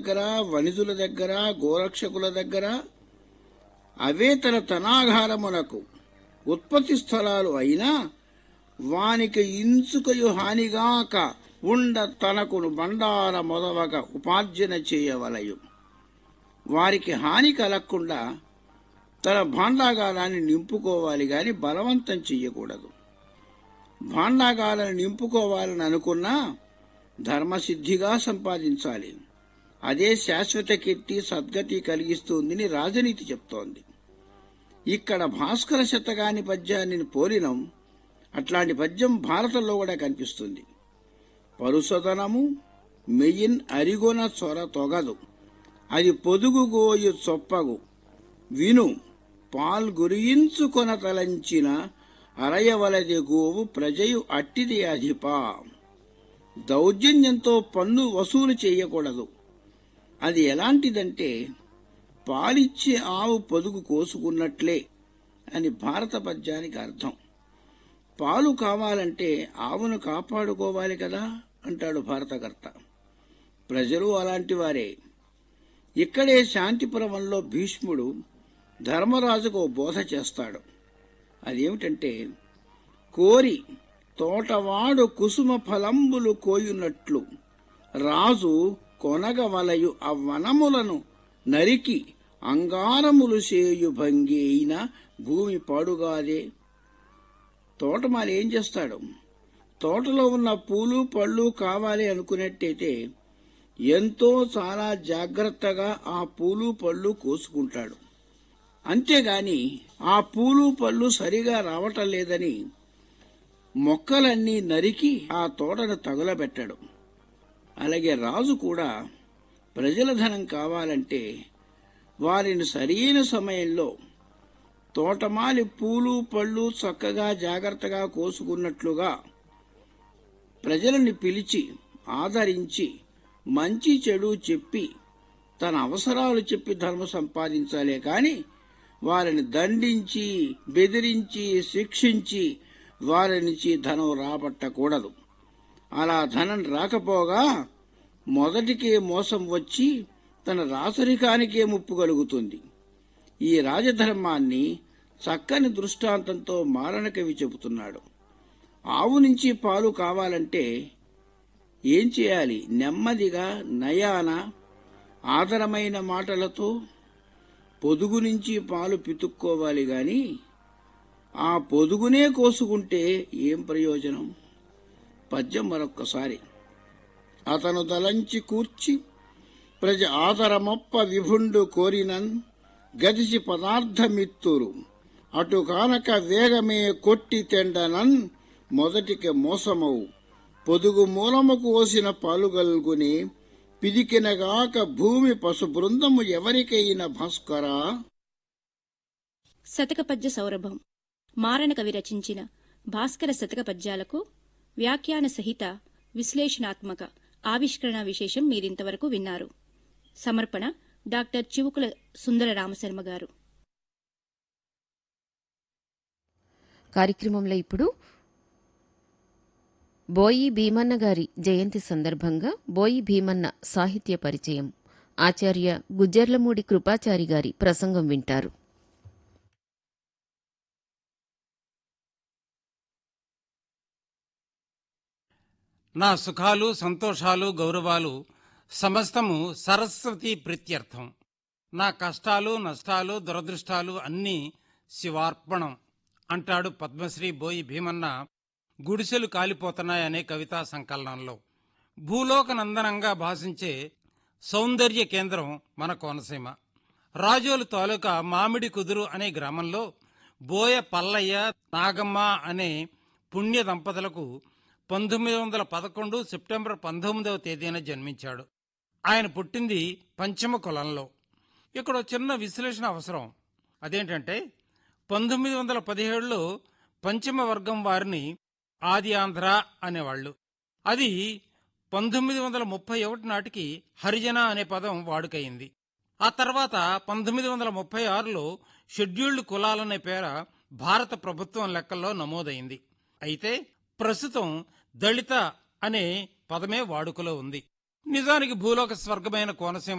దగ్గర వణిజుల దగ్గర గోరక్షకుల దగ్గర అవే తన తనాఘారమునకు ఉత్పత్తి స్థలాలు అయినా వానికి ఇంచుకయు హానిగాక ఉండ తనకును బండార మొదవగ ఉపార్జన చేయవలయు వారికి హాని కలగకుండా తన భాండాగారాన్ని నింపుకోవాలి గాని బలవంతం చెయ్యకూడదు భాండాగారాన్ని నింపుకోవాలని అనుకున్నా ధర్మసిద్ధిగా సంపాదించాలి అదే శాశ్వత కీర్తి సద్గతి కలిగిస్తుందని రాజనీతి చెప్తోంది ఇక్కడ భాస్కర శతకాని పద్యాన్ని పోలినం అట్లాంటి పద్యం భారతంలో కూడా కనిపిస్తుంది పరుసదనము మెయిన్ అరిగొన చొర తొగదు అది పొదుగు గోయు చొప్పగు విను పాల్గురియించుకొన తలంచిన అరయవలది గోవు ప్రజయు అట్టిది అధిపా దౌర్జన్యంతో పన్ను వసూలు చేయకూడదు అది ఎలాంటిదంటే పాలిచ్చే ఆవు పొదుగు కోసుకున్నట్లే అని భారత పద్యానికి అర్థం పాలు కావాలంటే ఆవును కాపాడుకోవాలి కదా అంటాడు భారతకర్త ప్రజలు అలాంటి వారే ఇక్కడే శాంతిపురమంలో భీష్ముడు ధర్మరాజుకు ఓ బోధ చేస్తాడు అదేమిటంటే కోరి తోటవాడు కుసుమ ఫలంబులు కోయునట్లు రాజు కొనగవలయు ఆ వనములను నరికి అంగారములు చేయు భంగి అయిన భూమి పాడుగాదే తోటమాలి ఏం చేస్తాడు తోటలో ఉన్న పూలు పళ్ళు కావాలి అనుకున్నట్టయితే ఎంతో చాలా జాగ్రత్తగా ఆ పూలు పళ్ళు కోసుకుంటాడు అంతేగాని ఆ పూలు పళ్ళు సరిగా రావటం లేదని మొక్కలన్నీ నరికి ఆ తోటను తగులబెట్టాడు అలాగే రాజు కూడా ప్రజల ధనం కావాలంటే వారిని సరైన సమయంలో తోటమాలి పూలు పళ్ళు చక్కగా జాగ్రత్తగా కోసుకున్నట్లుగా ప్రజలని పిలిచి ఆదరించి మంచి చెడు చెప్పి తన అవసరాలు చెప్పి ధర్మ సంపాదించాలే కాని వారిని దండించి బెదిరించి శిక్షించి వారి నుంచి ధనం రాబట్టకూడదు అలా ధనం రాకపోగా మొదటికే మోసం వచ్చి తన రాసరికానికే ముప్పు కలుగుతుంది ఈ రాజధర్మాన్ని చక్కని దృష్టాంతంతో మారణకవి చెబుతున్నాడు ఆవు నుంచి పాలు కావాలంటే ఏం చేయాలి నెమ్మదిగా నయాన ఆదరమైన మాటలతో పొదుగు నుంచి పాలు పితుక్కోవాలి గాని ఆ పొదుగునే కోసుకుంటే ఏం ప్రయోజనం పద్యం మరొక్కసారి అతను దలంచి కూర్చి ప్రజ ఆదరమొప్ప విభుండు కోరినన్ గదిసి పదార్థమిత్తురు అటు కానక వేగమే కొట్టి తెండనన్ మొదటికి మోసమవు పొదుగు మూలముకు ఓసిన పాలుగల్గుని పిదికినగాక భూమి పశు బృందము ఎవరికైన భాస్కరా శతక పద్య సౌరభం మారణ కవి రచించిన భాస్కర శతక పద్యాలకు వ్యాఖ్యాన సహిత విశ్లేషణాత్మక ఆవిష్కరణ విశేషం మీరింతవరకు విన్నారు సమర్పణ డాక్టర్ చివుకుల సుందర రామశర్మ గారు కార్యక్రమంలో ఇప్పుడు బోయి భీమన్న గారి జయంతి సందర్భంగా బోయి భీమన్న సాహిత్య పరిచయం ఆచార్య గుజ్జర్లమూడి కృపాచారి గారి ప్రసంగం వింటారు నా సుఖాలు సంతోషాలు గౌరవాలు సమస్తము సరస్వతి ప్రీత్యర్థం నా కష్టాలు నష్టాలు దురదృష్టాలు అన్నీ శివార్పణం అంటాడు పద్మశ్రీ బోయి భీమన్న గుడిసెలు కాలిపోతున్నాయనే కవితా సంకలనంలో భూలోక నందనంగా భాషించే సౌందర్య కేంద్రం మన కోనసీమ రాజోలు తాలూకా మామిడి కుదురు అనే గ్రామంలో బోయ పల్లయ్య నాగమ్మ అనే పుణ్య దంపతులకు పంతొమ్మిది వందల పదకొండు సెప్టెంబర్ పంతొమ్మిదవ తేదీన జన్మించాడు ఆయన పుట్టింది పంచమ కులంలో ఇక్కడ ఒక చిన్న విశ్లేషణ అవసరం అదేంటంటే పంతొమ్మిది వందల పదిహేడులో పంచమ వర్గం వారిని ఆది ఆంధ్ర అనేవాళ్ళు అది పంతొమ్మిది వందల ముప్పై ఒకటి నాటికి హరిజన అనే పదం వాడుకయింది ఆ తర్వాత పంతొమ్మిది వందల ముప్పై ఆరులో షెడ్యూల్డ్ కులాలనే పేర భారత ప్రభుత్వం లెక్కల్లో నమోదైంది అయితే ప్రస్తుతం దళిత అనే పదమే వాడుకలో ఉంది నిజానికి భూలోక స్వర్గమైన కోనసీమ